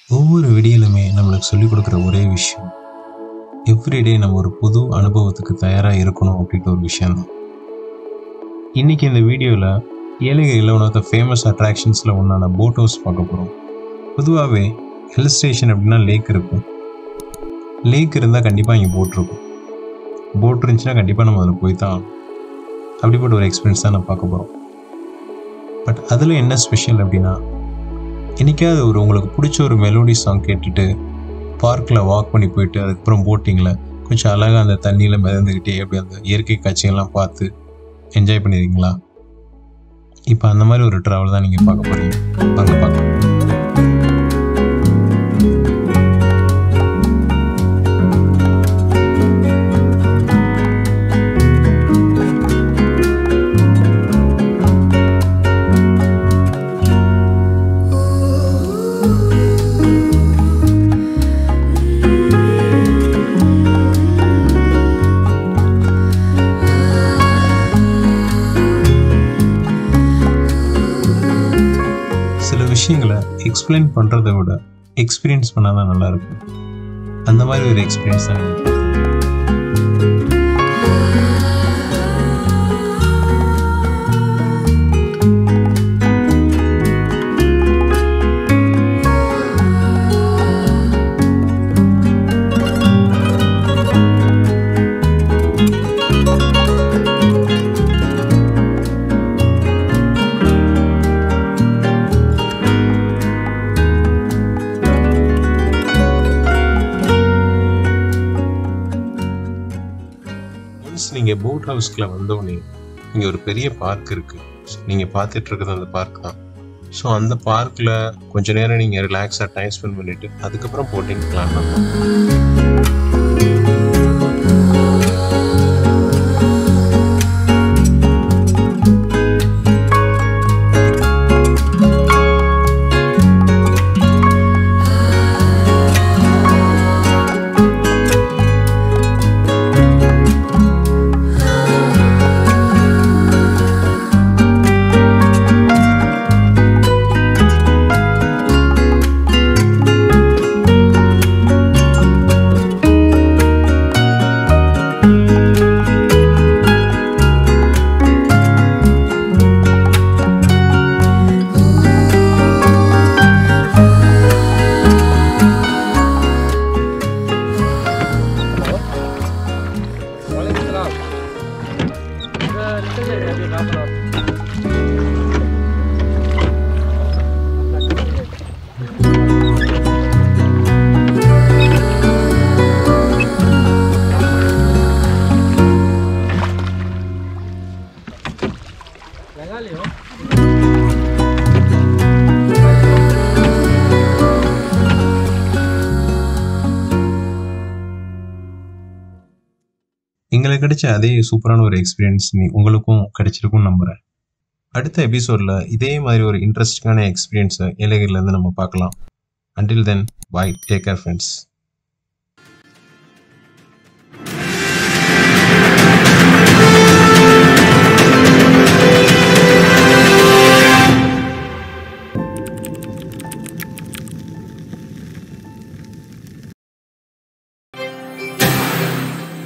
ஒவ்வொரு விடியலுமே நம்மளுக்கு சொல்லிக் கொடுக்குற ஒரே விஷயம் எவ்ரிடே நம்ம ஒரு புது அனுபவத்துக்கு தயாராக இருக்கணும் அப்படின்ற ஒரு விஷயம்தான் இன்னைக்கு இந்த வீடியோவில் ஏலகிரியில் ஒன் ஆஃப் த ஃபேமஸ் அட்ராக்ஷன்ஸில் ஒன்றான போட் ஹவுஸ் பார்க்க போகிறோம் பொதுவாகவே ஹில் ஸ்டேஷன் அப்படின்னா லேக் இருக்கும் லேக் இருந்தால் கண்டிப்பாக இங்கே போட் இருக்கும் போட் இருந்துச்சுன்னா கண்டிப்பாக நம்ம அதில் போய் தான் ஆகணும். அப்படிப்பட்ட ஒரு எக்ஸ்பீரியன்ஸ் தான் நான் பார்க்க போகிறோம் பட் அதில் என்ன ஸ்பெஷல் அப்படின்னா என்னைக்காவது ஒரு உங்களுக்கு பிடிச்ச ஒரு மெலோடி சாங் கேட்டுட்டு பார்க்கில் வாக் பண்ணி போயிட்டு அதுக்கப்புறம் போட்டிங்கில் கொஞ்சம் அழகாக அந்த தண்ணியில் மிதந்துக்கிட்டே அப்படி அந்த இயற்கை காட்சிகள்லாம் பார்த்து என்ஜாய் பண்ணியிருக்கீங்களா இப்போ அந்த மாதிரி ஒரு ட்ராவல் தான் நீங்கள் பார்க்க போகிறீங்க வாங்க பார்க்கலாம் சில விஷயங்களை எக்ஸ்பிளைன் பண்ணுறதை விட எக்ஸ்பீரியன்ஸ் பண்ணால் தான் நல்லாயிருக்கும் அந்த மாதிரி ஒரு எக்ஸ்பீரியன்ஸ் தான் எனக்கு. ஒன்ஸ் நீங்கள் போட் ஹவுஸ்க்குள்ள வந்தோடனே இங்கே ஒரு பெரிய பார்க் இருக்குது நீங்கள் பார்த்துட்டு இருக்கிறது அந்த பார்க் தான் ஸோ அந்த பார்க்கில் கொஞ்ச நேரம் நீங்கள் ரிலாக்ஸாக டைம் ஸ்பெண்ட் பண்ணிவிட்டு அதுக்கப்புறம் போட்டிங் பிளான் பண்ணலாம் وعليكم السلام ده لسه يا ابي غافر Legal, ¿no? எங்களுக்கு கிடைச்ச அதே சூப்பரான ஒரு எக்ஸ்பீரியன்ஸ் நீ உங்களுக்கும் கிடைச்சிருக்கும்னு நம்புகிறேன் அடுத்த எபிசோடில் இதே மாதிரி ஒரு இன்ட்ரெஸ்டிங்கான எக்ஸ்பீரியன்ஸை ஏலகிரிலேருந்து நம்ம பார்க்கலாம் until then bye take care friends